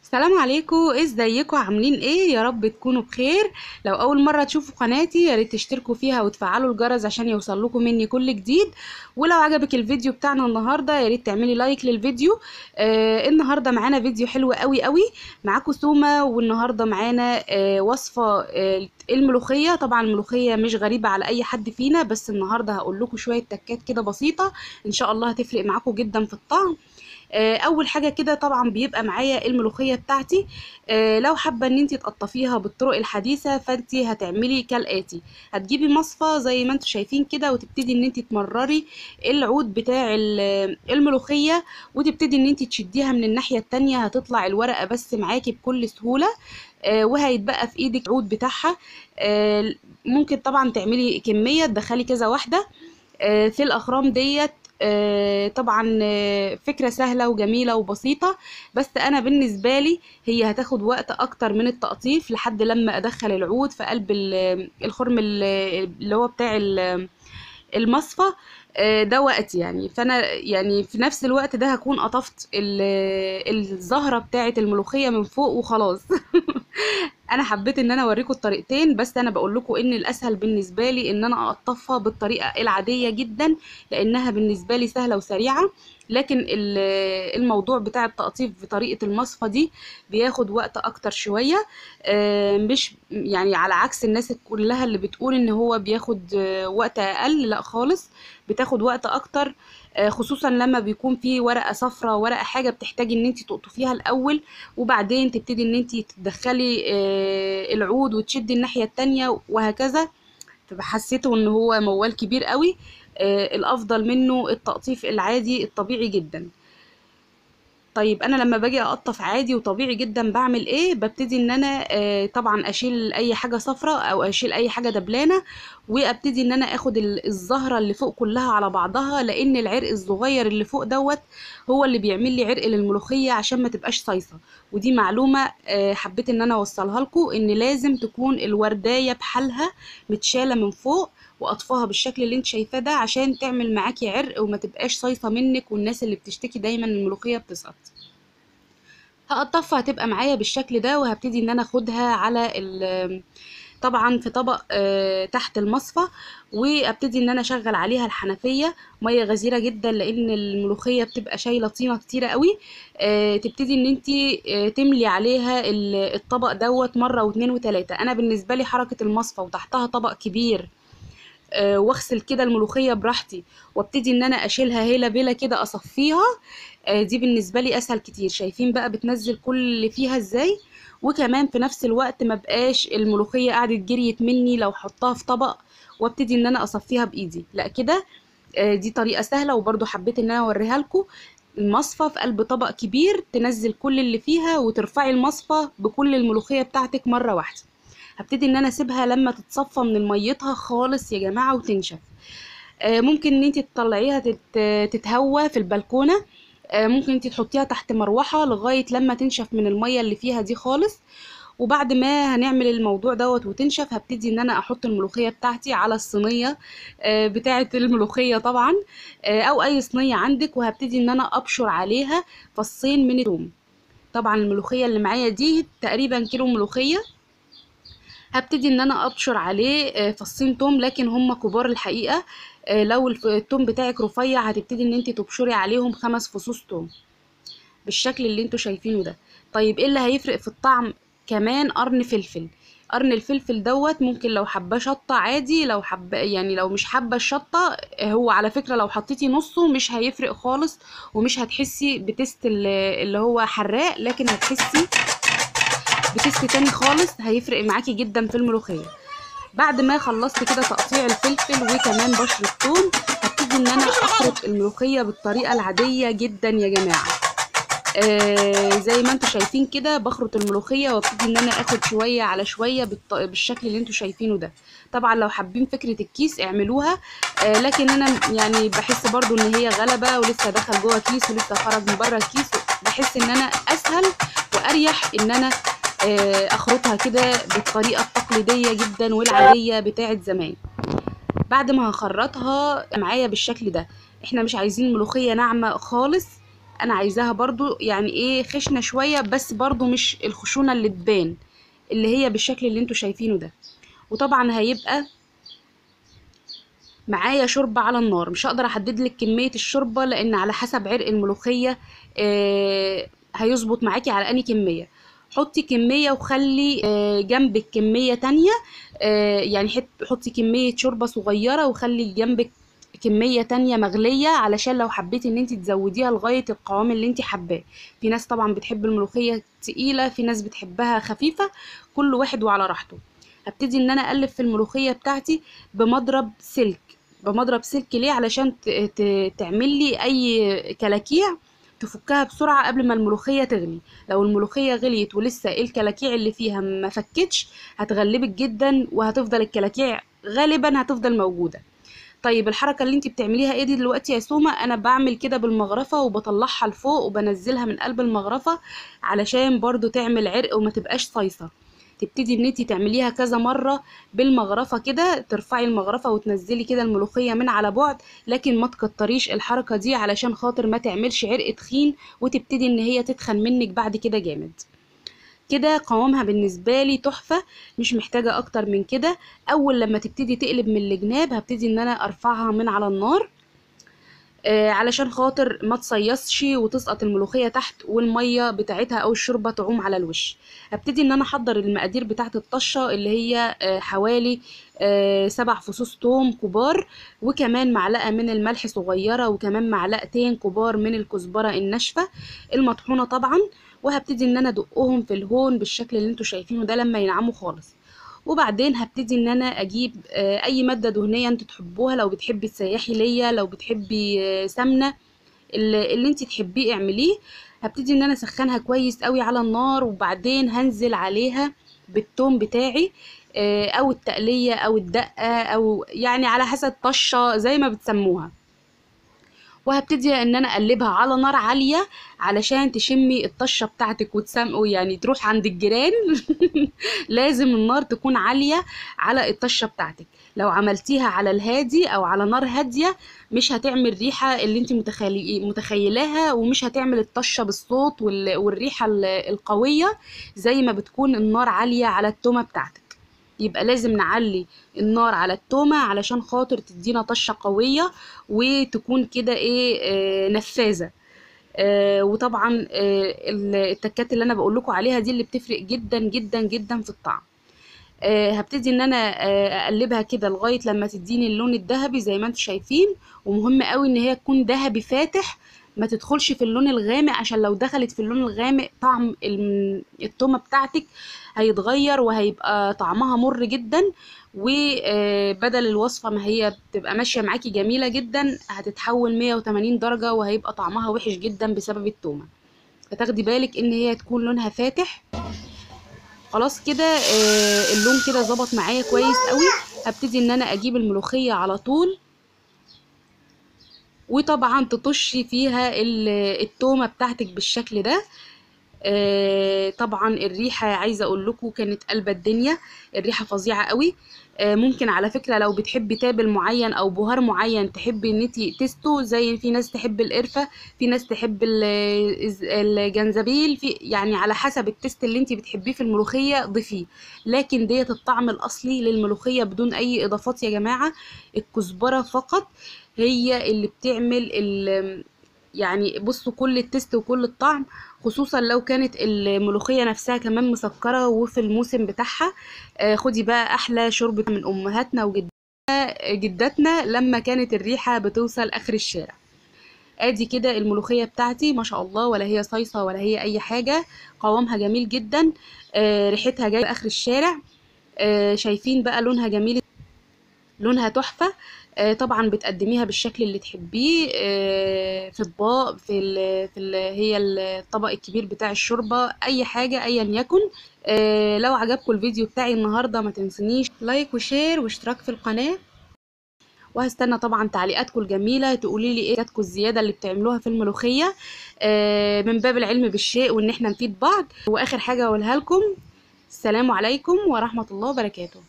السلام عليكم ازيكم عاملين ايه يا رب تكونوا بخير لو اول مره تشوفوا قناتي يا ريت تشتركوا فيها وتفعلوا الجرس عشان يوصل لكم مني كل جديد ولو عجبك الفيديو بتاعنا النهارده يا ريت تعملي لايك للفيديو آه النهارده معانا فيديو حلو قوي قوي معاكم سومه والنهارده معانا آه وصفه آه الملوخيه طبعا الملوخيه مش غريبه على اي حد فينا بس النهارده هقول لكم شويه تكات كده بسيطه ان شاء الله هتفرق معاكم جدا في الطعم اول حاجه كده طبعا بيبقى معايا الملوخيه بتاعتي لو حابه ان انت تقطفيها بالطرق الحديثه فانت هتعملي كالاتي هتجيبي مصفى زي ما انتم شايفين كده وتبتدي ان انت تمرري العود بتاع الملوخيه وتبتدي ان انت تشديها من الناحيه التانية هتطلع الورقه بس معاكي بكل سهوله وهيتبقى في ايدك عود بتاعها ممكن طبعا تعملي كميه تدخلي كذا واحده في الاخرام ديت آه طبعا آه فكرة سهلة وجميلة وبسيطة بس أنا بالنسبة لي هي هتاخد وقت أكتر من التقطيف لحد لما أدخل العود في قلب الخرم اللي هو بتاع المصفى آه ده وقت يعني فأنا يعني في نفس الوقت ده هكون قطفت الزهرة بتاعة الملوخية من فوق وخلاص انا حبيت ان انا اوريكم الطريقتين بس انا بقول لكم ان الاسهل بالنسبه لي ان انا اقطفها بالطريقه العاديه جدا لانها بالنسبه لي سهله وسريعه لكن الموضوع بتاع التقطيف بطريقه المصفى دي بياخد وقت اكتر شويه مش يعني على عكس الناس كلها اللي بتقول ان هو بياخد وقت اقل لا خالص بتاخد وقت اكتر خصوصا لما بيكون في ورقه صفراء ورقه حاجه بتحتاجي ان انت تقطفيها الاول وبعدين تبتدي ان انت تدخلي العود وتشدي الناحيه التانية وهكذا فحسيته ان هو موال كبير قوي الافضل منه التقطيف العادي الطبيعي جدا طيب انا لما باجي اقطف عادي وطبيعي جدا بعمل ايه ببتدي ان انا آه طبعا اشيل اي حاجه صفراء او اشيل اي حاجه دبلانه وابتدي ان انا اخد الزهره اللي فوق كلها على بعضها لان العرق الصغير اللي فوق دوت هو اللي بيعمل لي عرق للملوخيه عشان ما تبقاش صيصه ودي معلومه آه حبيت ان انا اوصلها لكم ان لازم تكون الوردايه بحالها متشاله من فوق واطفاها بالشكل اللي انت شايفاه ده عشان تعمل معاكي عرق وما تبقاش صيصه منك والناس اللي بتشتكي دايما الملوخيه بتسقط هقطفها هتبقى معايا بالشكل ده وهبتدي ان انا اخدها على طبعا في طبق آه تحت المصفى وابتدي ان انا اشغل عليها الحنفيه ميه غزيره جدا لان الملوخيه بتبقى شايله طينه كتيره قوي آه تبتدي ان انت آه تملي عليها الطبق دوت مره واتنين وتلاته انا بالنسبه لي حركه المصفى وتحتها طبق كبير أه واغسل كده الملوخيه براحتي وابتدي ان انا اشيلها هيله بيلا كده اصفيها أه دي بالنسبه لي اسهل كتير شايفين بقى بتنزل كل اللي فيها ازاي وكمان في نفس الوقت ما بقاش الملوخيه قعدت جريت مني لو حطها في طبق وابتدي ان انا اصفيها بايدي لا كده أه دي طريقه سهله وبرده حبيت ان انا اوريها لكم المصفى في قلب طبق كبير تنزل كل اللي فيها وترفعي المصفى بكل الملوخيه بتاعتك مره واحده هبتدي ان انا اسيبها لما تتصفى من ميتها خالص يا جماعه وتنشف آه ممكن ان انت تطلعيها تتهوى في البلكونه آه ممكن انت تحطيها تحت مروحه لغايه لما تنشف من الميه اللي فيها دي خالص وبعد ما هنعمل الموضوع دوت وتنشف هبتدي ان انا احط الملوخيه بتاعتي على الصينيه آه بتاعه الملوخيه طبعا او اي صينيه عندك وهبتدي ان انا ابشر عليها فصين من الثوم طبعا الملوخيه اللي معايا دي تقريبا كيلو ملوخيه هبتدي ان انا ابشر عليه فصين توم لكن هم كبار الحقيقه لو التوم بتاعك رفيع هتبتدي ان انت تبشري عليهم خمس فصوص توم بالشكل اللي انتوا شايفينه ده طيب ايه اللي هيفرق في الطعم كمان قرن فلفل قرن الفلفل دوت ممكن لو حابه شطه عادي لو حابه يعني لو مش حابه الشطه هو على فكره لو حطيتي نصه مش هيفرق خالص ومش هتحسي بتست اللي هو حراق لكن هتحسي بتست تاني خالص هيفرق معاكي جدا في الملوخيه بعد ما خلصت كده تقطيع الفلفل وكمان بشر الثوم هبتدي ان انا اخرط الملوخيه بالطريقه العاديه جدا يا جماعه آه زي ما انتوا شايفين كده بخرط الملوخيه وابتدي ان انا اخد شويه على شويه بالط... بالشكل اللي انتوا شايفينه ده طبعا لو حابين فكره الكيس اعملوها آه لكن انا يعني بحس برضو ان هي غلبه ولسه دخل جوه كيس ولسه خرج من بره الكيس بحس ان انا اسهل واريح ان انا اخرطها كده بالطريقه التقليديه جدا والعاديه بتاعه زمان بعد ما هخرطها معايا بالشكل ده احنا مش عايزين ملوخيه ناعمه خالص انا عايزاها برضو يعني ايه خشنه شويه بس برضو مش الخشونه اللي تبان اللي هي بالشكل اللي انتوا شايفينه ده وطبعا هيبقى معايا شوربه على النار مش هقدر احدد لك كميه الشوربه لان على حسب عرق الملوخيه آه هيظبط معاكي على اني كميه حطي كميه وخلي آه جنبك كميه تانية آه يعني حط- حطي كميه شوربه صغيره وخلي جنبك كميه تانية مغليه علشان لو حبيتي ان انت تزوديها لغايه القوام اللي انت حباه في ناس طبعا بتحب الملوخيه تقيله في ناس بتحبها خفيفه كل واحد وعلى راحته هبتدي ان انا اقلب في الملوخيه بتاعتي بمضرب سلك بمضرب سلك ليه علشان ت- ت- تعمل لي اي كلاكيع تفكها بسرعه قبل ما الملوخيه تغلي لو الملوخيه غليت ولسه الكلاكيع اللي فيها ما فكتش هتغلبك جدا وهتفضل الكلاكيع غالبا هتفضل موجوده طيب الحركه اللي انت بتعمليها ايه دي دلوقتي يا سومه انا بعمل كده بالمغرفه وبطلعها لفوق وبنزلها من قلب المغرفه علشان برضو تعمل عرق وما تبقاش صيصه تبتدي ان انت تعمليها كذا مره بالمغرفه كده ترفعي المغرفه وتنزلي كده الملوخيه من على بعد لكن ما تكتريش الحركه دي علشان خاطر ما تعملش عرق تخين وتبتدي ان هي تتخن منك بعد كده جامد كده قوامها بالنسبه لي تحفه مش محتاجه اكتر من كده اول لما تبتدي تقلب من الجناب هبتدي ان انا ارفعها من على النار آه علشان خاطر ما تصيصش وتسقط الملوخيه تحت والميه بتاعتها او الشوربه تعوم على الوش هبتدي ان انا احضر المقادير بتاعت الطشه اللي هي آه حوالي آه سبع فصوص توم كبار وكمان معلقه من الملح صغيره وكمان معلقتين كبار من الكزبره الناشفه المطحونه طبعا وهبتدي ان انا ادقهم في الهون بالشكل اللي انتوا شايفينه ده لما ينعموا خالص وبعدين هبتدي ان انا اجيب آه، اي ماده دهنيه انتوا تحبوها لو بتحبي تسيحي ليا لو بتحبي آه، سمنه اللي, اللي انت تحبيه اعمليه هبتدي ان انا اسخنها كويس قوي على النار وبعدين هنزل عليها بالثوم بتاعي آه، او التقليه او الدقه او يعني على حسب طشه زي ما بتسموها وهبتدي ان انا اقلبها على نار عاليه علشان تشمي الطشه بتاعتك وتسمقوا يعني تروح عند الجيران لازم النار تكون عاليه على الطشه بتاعتك لو عملتيها على الهادي او على نار هاديه مش هتعمل ريحه اللي انت متخيلي متخيلاها ومش هتعمل الطشه بالصوت وال- والريحه ال- القويه زي ما بتكون النار عاليه على التومه بتاعتك يبقى لازم نعلي النار على التومة علشان خاطر تدينا طشة قوية وتكون كده ايه آه نفاذة آه وطبعا آه ال- التكات اللي انا بقول لكم عليها دي اللي بتفرق جدا جدا جدا في الطعم آه هبتدي ان انا آه اقلبها كده لغايه لما تديني اللون الذهبي زي ما انتم شايفين ومهم قوي ان هي تكون ذهبي فاتح ما تدخلش في اللون الغامق عشان لو دخلت في اللون الغامق طعم الم- التومه بتاعتك هيتغير وهيبقى طعمها مر جدا وبدل الوصفه ما هي بتبقى ماشيه معاكي جميله جدا هتتحول 180 درجه وهيبقى طعمها وحش جدا بسبب التومه فتاخدي بالك ان هي تكون لونها فاتح خلاص كده آه، اللون كده ظبط معايا كويس قوي هبتدي ان انا اجيب الملوخيه على طول وطبعا تطشي فيها ال- التومه بتاعتك بالشكل ده آه، طبعا الريحه عايزه اقول لكم كانت قلبة الدنيا الريحه فظيعه قوي آه، ممكن على فكره لو بتحبي تابل معين او بهار معين تحبي ان انتي تستو زي في ناس تحب القرفه في ناس تحب ال- الز- الجنزبيل في يعني على حسب التست اللي انتي بتحبيه في الملوخيه ضيفيه لكن ديت الطعم الاصلي للملوخيه بدون اي اضافات يا جماعه الكزبره فقط هي اللي بتعمل ال يعني بصوا كل التست وكل الطعم خصوصا لو كانت الملوخية نفسها كمان مسكرة وفي الموسم بتاعها آه، خدي بقى أحلى شوربة من أمهاتنا وجداتنا جداتنا لما كانت الريحة بتوصل آخر الشارع ادي كده الملوخية بتاعتي ما شاء الله ولا هي صيصة ولا هي أي حاجة قوامها جميل جدا آه، ريحتها جاية آخر الشارع آه، شايفين بقى لونها جميل لونها تحفة آه، طبعا بتقدميها بالشكل اللي تحبيه آه، في اطباق في ال في ال هي الطبق الكبير بتاع الشوربة اي حاجة ايا يكن آه، لو عجبكم الفيديو بتاعي النهاردة ما تنسونيش لايك وشير واشتراك في القناة وهستنى طبعا تعليقاتكم الجميلة تقولي لي ايه تكاتكم الزيادة اللي بتعملوها في الملوخية آه، من باب العلم بالشيء وان احنا نفيد بعض واخر حاجة اقولها لكم السلام عليكم ورحمة الله وبركاته